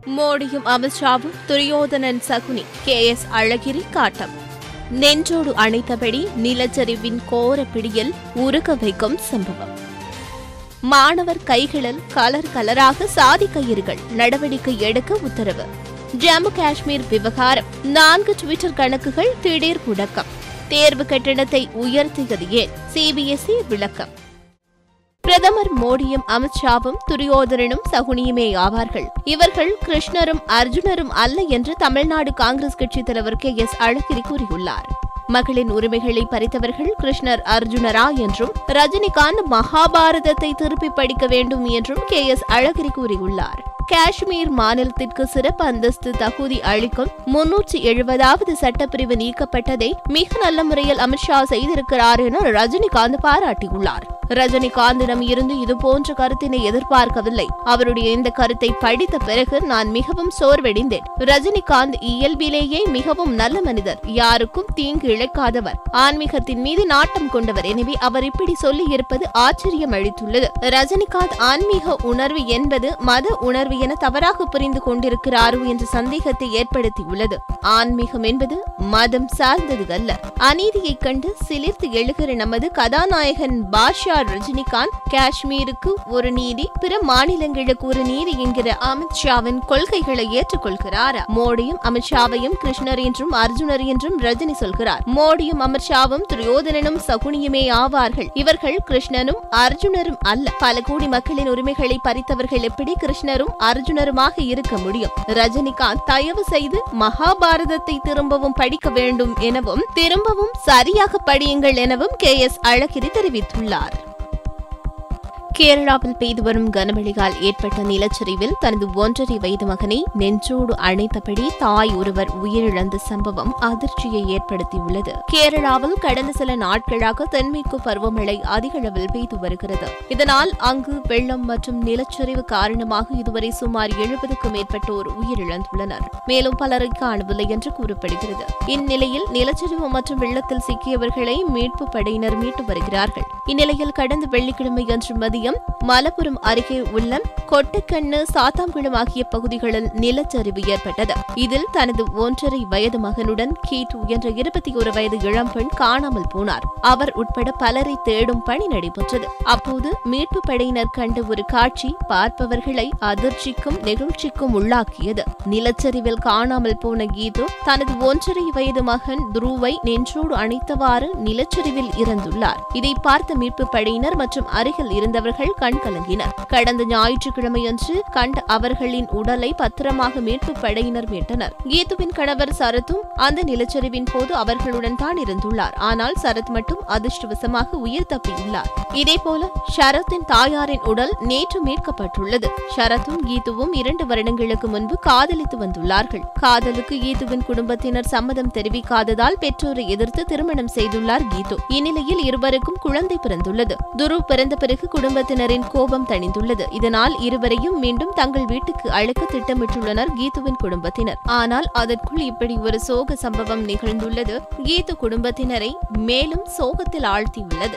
மோடியும் அமித்ஷாவும் Duryodhanan Shakuni K S Alagiri காட்டம் நெஞ்சோடு அணைத்தபடி நிலச்சரிவின் கோர பிடியில் உருக வைக்கும் சம்பவம் மாணவர் கைகளில் கலர் கலராக சாதி கயிறுகள் நடவடிக்கை எடுக்க உத்தரவு ஜம்மு காஷ்மீர் விவகாரம் நான்கு ட்விட்டர் கணக்குகள் திடீர் முடக்கம் தேர்வு கட்டணத்தை உயர்த்தியது ஏன் சிபிஎஸ்இ விளக்கம் பிரதமர் மோடியும் அமித்ஷாவும் துரியோதனனும் சகுனியுமே ஆவார்கள் இவர்கள் கிருஷ்ணரும் அர்ஜுனரும் அல்ல என்று தமிழ்நாடு காங்கிரஸ் கட்சித் தலைவர் கே எஸ் அழகிரி கூறியுள்ளார் மகளின் உரிமைகளை பறித்தவர்கள் கிருஷ்ணர் அர்ஜுனரா என்றும் ரஜினிகாந்த் மகாபாரதத்தை திருப்பி படிக்க வேண்டும் என்றும் கே எஸ் அழகிரி கூறியுள்ளார் காஷ்மீர் மாநிலத்திற்கு சிறப்பு அந்தஸ்து தகுதி அளிக்கும் முன்னூற்றி எழுபதாவது சட்டப்பிரிவு நீக்கப்பட்டதை மிக நல்ல முறையில் அமித்ஷா செய்திருக்கிறார் என ரஜினிகாந்த் பாராட்டியுள்ளார் ரஜினிகாந்திடம் இருந்து இதுபோன்ற கருத்தினை எதிர்பார்க்கவில்லை அவருடைய இந்த கருத்தை படித்த பிறகு நான் மிகவும் சோர்வடைந்தேன் ரஜினிகாந்த் இயல்பிலேயே மிகவும் நல்ல மனிதர் யாருக்கும் தீங்கு இழைக்காதவர் ஆன்மீகத்தின் மீது நாட்டம் கொண்டவர் எனவே அவர் இப்படி சொல்லி இருப்பது ஆச்சரியம் அளித்துள்ளது ரஜினிகாந்த் ஆன்மீக உணர்வு என்பது மத உணர்வு என தவறாக புரிந்து கொண்டிருக்கிறாரோ என்ற சந்தேகத்தை ஏற்படுத்தியுள்ளது ஆன்மீகம் என்பது மதம் சார்ந்தது அல்ல அநீதியைக் கண்டு சிலிர்த்து எழுகிற நமது கதாநாயகன் பாஷா ரஜினிகாந்த் காஷ்மீருக்கு ஒரு நீதி பிற மாநிலங்களுக்கு ஒரு நீதி என்கிற அமித்ஷாவின் கொள்கைகளை ஏற்றுக்கொள்கிறார் மோடியும் அமித்ஷாவையும் கிருஷ்ணர் என்றும் அர்ஜுனர் என்றும் ரஜினி சொல்கிறார் மோடியும் அமித்ஷாவும் துரியோதனனும் சகுனியுமே ஆவார்கள் இவர்கள் கிருஷ்ணனும் அர்ஜுனரும் அல்ல பல கோடி மக்களின் உரிமைகளை பறித்தவர்கள் எப்படி கிருஷ்ணரும் அர்ஜுனருமாக இருக்க முடியும் ரஜினிகாந்த் தயவு செய்து மகாபாரதத்தை திரும்பவும் படிக்க வேண்டும் எனவும் திரும்பவும் சரியாக படியுங்கள் எனவும் கே எஸ் அழகிரி தெரிவித்துள்ளார் கேரளாவில் பெய்து வரும் கனமழையால் ஏற்பட்ட நிலச்சரிவில் தனது ஒன்றரை வயது மகனை நெஞ்சோடு அணைத்தபடி தாய் ஒருவர் உயிரிழந்த சம்பவம் அதிர்ச்சியை ஏற்படுத்தியுள்ளது கேரளாவில் கடந்த சில நாட்களாக தென்மேற்கு பருவமழை அதிக அளவில் பெய்து வருகிறது இதனால் அங்கு வெள்ளம் மற்றும் நிலச்சரிவு காரணமாக இதுவரை சுமார் எழுபதுக்கும் மேற்பட்டோர் உயிரிழந்துள்ளனர் மேலும் பலரை காணவில்லை என்று கூறப்படுகிறது இந்நிலையில் நிலச்சரிவு மற்றும் வெள்ளத்தில் சிக்கியவர்களை மீட்பு படையினர் மீட்டு வருகிறார்கள் இந்நிலையில் கடந்த வெள்ளிக்கிழமை அன்று மதியம் மலப்புரம் அருகே உள்ள கொட்டக்கண்ணு சாத்தாம்குளம் ஆகிய பகுதிகளில் நிலச்சரிவு ஏற்பட்டது இதில் தனது ஒன்றரை வயது மகனுடன் கீட்டு என்ற இருபத்தி ஒரு வயது இளம்பெண் காணாமல் போனார் அவர் உட்பட பலரை தேடும் பணி நடைபெற்றது அப்போது மீட்பு படையினர் கண்ட ஒரு காட்சி பார்ப்பவர்களை அதிர்ச்சிக்கும் நெகிழ்ச்சிக்கும் உள்ளாக்கியது நிலச்சரிவில் காணாமல் போன கீது தனது ஒன்றரை வயது மகன் துருவை நெஞ்சோடு அணைத்தவாறு நிலச்சரிவில் இறந்துள்ளார் இதை பார்த்த மீட்பு படையினர் மற்றும் அருகில் இருந்தவர்கள் கண் கலங்கினர் கடந்த ஞாயிற்றுக்கிழமையன்று கண்ட அவர்களின் உடலை பத்திரமாக மீட்பு படையினர் மீட்டனர் கீதுவின் கணவர் சரத்தும் அந்த நிலச்சரிவின் போது அவர்களுடன் தான் இருந்துள்ளார் ஆனால் சரத் மட்டும் அதிர்ஷ்டவசமாக உயிர் தப்பியுள்ளார் இதேபோல ஷரத்தின் தாயாரின் உடல் நேற்று மீட்கப்பட்டுள்ளது ஷரத்தும் கீதுவும் இரண்டு வருடங்களுக்கு முன்பு காதலித்து வந்துள்ளார்கள் காதலுக்கு கீதுவின் குடும்பத்தினர் சம்மதம் தெரிவிக்காததால் பெற்றோரை எதிர்த்து திருமணம் செய்துள்ளார் கீது இந்நிலையில் இருவருக்கும் குழந்தை பிறந்துள்ளது துரு பிறந்த பிறகு குடும்பத்தினரின் கோபம் தணிந்துள்ளது இதனால் இருவரையும் மீண்டும் தங்கள் வீட்டுக்கு அழைக்க திட்டமிட்டுள்ளனர் கீதுவின் குடும்பத்தினர் ஆனால் அதற்குள் இப்படி ஒரு சோக சம்பவம் நிகழ்ந்துள்ளது கீது குடும்பத்தினரை மேலும் சோகத்தில் ஆழ்த்தியுள்ளது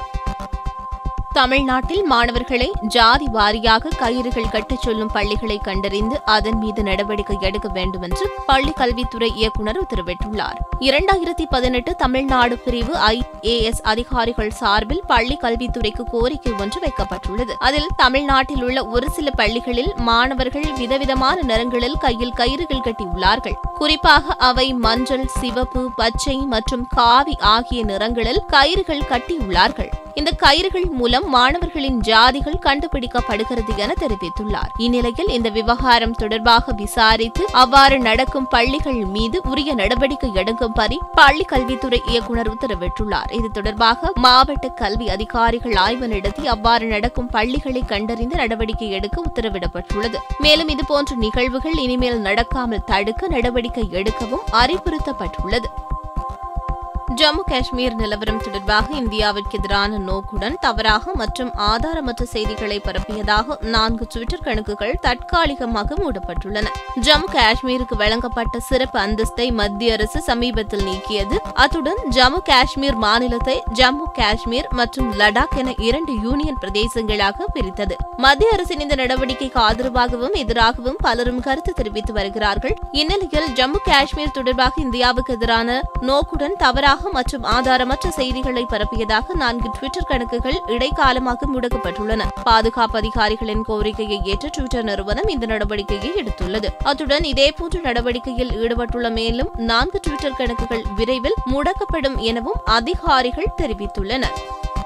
தமிழ்நாட்டில் மாணவர்களை ஜாதி வாரியாக கயிறுகள் கட்டச் சொல்லும் பள்ளிகளை கண்டறிந்து அதன் மீது நடவடிக்கை எடுக்க வேண்டும் என்று பள்ளி கல்வித்துறை இயக்குநர் உத்தரவிட்டுள்ளார் இரண்டாயிரத்தி பதினெட்டு தமிழ்நாடு பிரிவு ஐஏஎஸ் அதிகாரிகள் சார்பில் பள்ளி கல்வித்துறைக்கு கோரிக்கை ஒன்று வைக்கப்பட்டுள்ளது அதில் தமிழ்நாட்டில் உள்ள ஒரு சில பள்ளிகளில் மாணவர்கள் விதவிதமான நிறங்களில் கையில் கயிறுகள் கட்டியுள்ளார்கள் குறிப்பாக அவை மஞ்சள் சிவப்பு பச்சை மற்றும் காவி ஆகிய நிறங்களில் கயிறுகள் கட்டியுள்ளார்கள் இந்த கயிறுகள் மூலம் மாணவர்களின் ஜாதிகள் கண்டுபிடிக்கப்படுகிறது என தெரிவித்துள்ளார் இந்நிலையில் இந்த விவகாரம் தொடர்பாக விசாரித்து அவ்வாறு நடக்கும் பள்ளிகள் மீது உரிய நடவடிக்கை எடுக்கும்படி பள்ளி கல்வித்துறை இயக்குநர் உத்தரவிட்டுள்ளார் இது தொடர்பாக மாவட்ட கல்வி அதிகாரிகள் ஆய்வு நடத்தி அவ்வாறு நடக்கும் பள்ளிகளை கண்டறிந்து நடவடிக்கை எடுக்க உத்தரவிடப்பட்டுள்ளது மேலும் இதுபோன்ற நிகழ்வுகள் இனிமேல் நடக்காமல் தடுக்க நடவடிக்கை எடுக்கவும் அறிவுறுத்தப்பட்டுள்ளது ஜம்மு காஷ்மீர் நிலவரம் தொடர்பாக இந்தியாவிற்கு எதிரான நோக்குடன் தவறாக மற்றும் ஆதாரமற்ற செய்திகளை பரப்பியதாக நான்கு டுவிட்டர் கணக்குகள் தற்காலிகமாக மூடப்பட்டுள்ளன ஜம்மு காஷ்மீருக்கு வழங்கப்பட்ட சிறப்பு அந்தஸ்தை மத்திய அரசு சமீபத்தில் நீக்கியது அத்துடன் ஜம்மு காஷ்மீர் மாநிலத்தை ஜம்மு காஷ்மீர் மற்றும் லடாக் என இரண்டு யூனியன் பிரதேசங்களாக பிரித்தது மத்திய அரசின் இந்த நடவடிக்கைக்கு ஆதரவாகவும் எதிராகவும் பலரும் கருத்து தெரிவித்து வருகிறார்கள் இந்நிலையில் ஜம்மு காஷ்மீர் தொடர்பாக இந்தியாவுக்கு எதிரான நோக்குடன் தவறாக மற்றும் ஆதாரமற்ற செய்திகளை பரப்பியதாக நான்கு டுவிட்டர் கணக்குகள் இடைக்காலமாக முடக்கப்பட்டுள்ளன பாதுகாப்பு அதிகாரிகளின் கோரிக்கையை ஏற்ற டுவிட்டர் நிறுவனம் இந்த நடவடிக்கையை எடுத்துள்ளது அத்துடன் இதேபோன்ற நடவடிக்கையில் ஈடுபட்டுள்ள மேலும் நான்கு டுவிட்டர் கணக்குகள் விரைவில் முடக்கப்படும் எனவும் அதிகாரிகள் தெரிவித்துள்ளனர்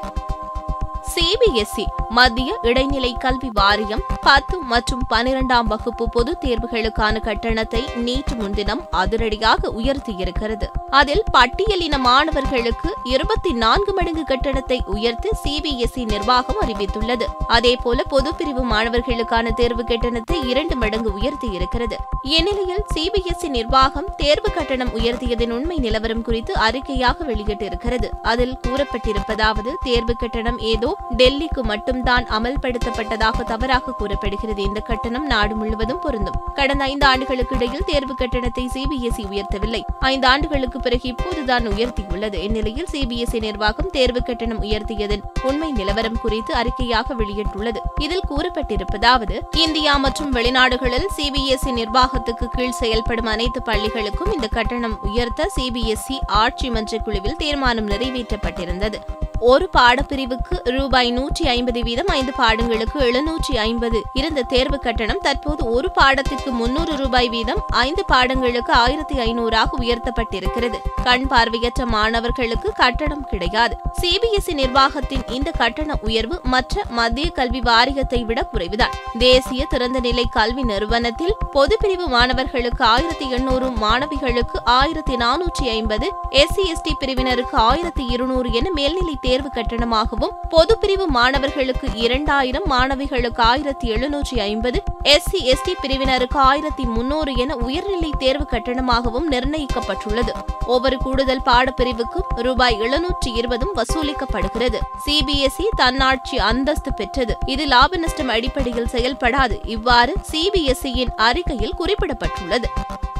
சிபிஎஸ்இ மத்திய இடைநிலை கல்வி வாரியம் பத்து மற்றும் பனிரெண்டாம் வகுப்பு பொதுத் தேர்வுகளுக்கான கட்டணத்தை நேற்று முன்தினம் அதிரடியாக உயர்த்தியிருக்கிறது அதில் பட்டியலின மாணவர்களுக்கு இருபத்தி நான்கு மடங்கு கட்டணத்தை உயர்த்தி சிபிஎஸ்இ நிர்வாகம் அறிவித்துள்ளது அதேபோல பொதுப்பிரிவு மாணவர்களுக்கான தேர்வு கட்டணத்தை இரண்டு மடங்கு உயர்த்தியிருக்கிறது இந்நிலையில் சிபிஎஸ்இ நிர்வாகம் தேர்வு கட்டணம் உயர்த்தியதன் உண்மை நிலவரம் குறித்து அறிக்கையாக வெளியிட்டிருக்கிறது அதில் கூறப்பட்டிருப்பதாவது தேர்வு கட்டணம் ஏதோ டெல்லிக்கு மட்டும்தான் அமல்படுத்தப்பட்டதாக தவறாக கூறப்படுகிறது இந்த கட்டணம் நாடு முழுவதும் பொருந்தும் கடந்த ஐந்து ஆண்டுகளுக்கு இடையில் தேர்வு கட்டணத்தை சிபிஎஸ்இ உயர்த்தவில்லை ஐந்து ஆண்டுகளுக்கு பிறகு இப்போதுதான் உயர்த்தியுள்ளது இந்நிலையில் சிபிஎஸ்இ நிர்வாகம் தேர்வு கட்டணம் உயர்த்தியதன் உண்மை நிலவரம் குறித்து அறிக்கையாக வெளியிட்டுள்ளது இதில் கூறப்பட்டிருப்பதாவது இந்தியா மற்றும் வெளிநாடுகளில் சிபிஎஸ்இ நிர்வாகத்துக்கு கீழ் செயல்படும் அனைத்து பள்ளிகளுக்கும் இந்த கட்டணம் உயர்த்த சிபிஎஸ்இ ஆட்சி மன்ற குழுவில் தீர்மானம் நிறைவேற்றப்பட்டிருந்தது ஒரு பாடப்பிரிவுக்கு ரூபாய் நூற்றி ஐம்பது வீதம் ஐந்து பாடங்களுக்கு எழுநூற்றி ஐம்பது இருந்த தேர்வு கட்டணம் தற்போது ஒரு பாடத்திற்கு முன்னூறு ரூபாய் வீதம் ஐந்து பாடங்களுக்கு ஆயிரத்தி ஐநூறாக உயர்த்தப்பட்டிருக்கிறது கண் பார்வையற்ற மாணவர்களுக்கு கட்டணம் கிடையாது சிபிஎஸ்இ நிர்வாகத்தின் இந்த கட்டண உயர்வு மற்ற மத்திய கல்வி வாரியத்தை விட குறைவுதான் தேசிய திறந்தநிலை கல்வி நிறுவனத்தில் பொதுப்பிரிவு மாணவர்களுக்கு ஆயிரத்தி எண்ணூறு மாணவிகளுக்கு ஆயிரத்தி நானூற்றி ஐம்பது எஸ்சி எஸ்டி பிரிவினருக்கு ஆயிரத்தி இருநூறு என மேல்நிலை தேர்வு கட்டணமாகவும் பொதுப்பிரிவு மாணவர்களுக்கு இரண்டாயிரம் மாணவிகளுக்கு ஆயிரத்தி எழுநூற்றி ஐம்பது எஸ்சி எஸ்டி பிரிவினருக்கு ஆயிரத்தி முன்னூறு என உயர்நிலை தேர்வு கட்டணமாகவும் நிர்ணயிக்கப்பட்டுள்ளது ஒவ்வொரு கூடுதல் பாடப்பிரிவுக்கும் ரூபாய் எழுநூற்றி இருபதும் வசூலிக்கப்படுகிறது சிபிஎஸ்இ தன்னாட்சி அந்தஸ்து பெற்றது இது லாப நஷ்டம் அடிப்படையில் செயல்படாது இவ்வாறு சிபிஎஸ்இயின் அறிக்கையில் குறிப்பிடப்பட்டுள்ளது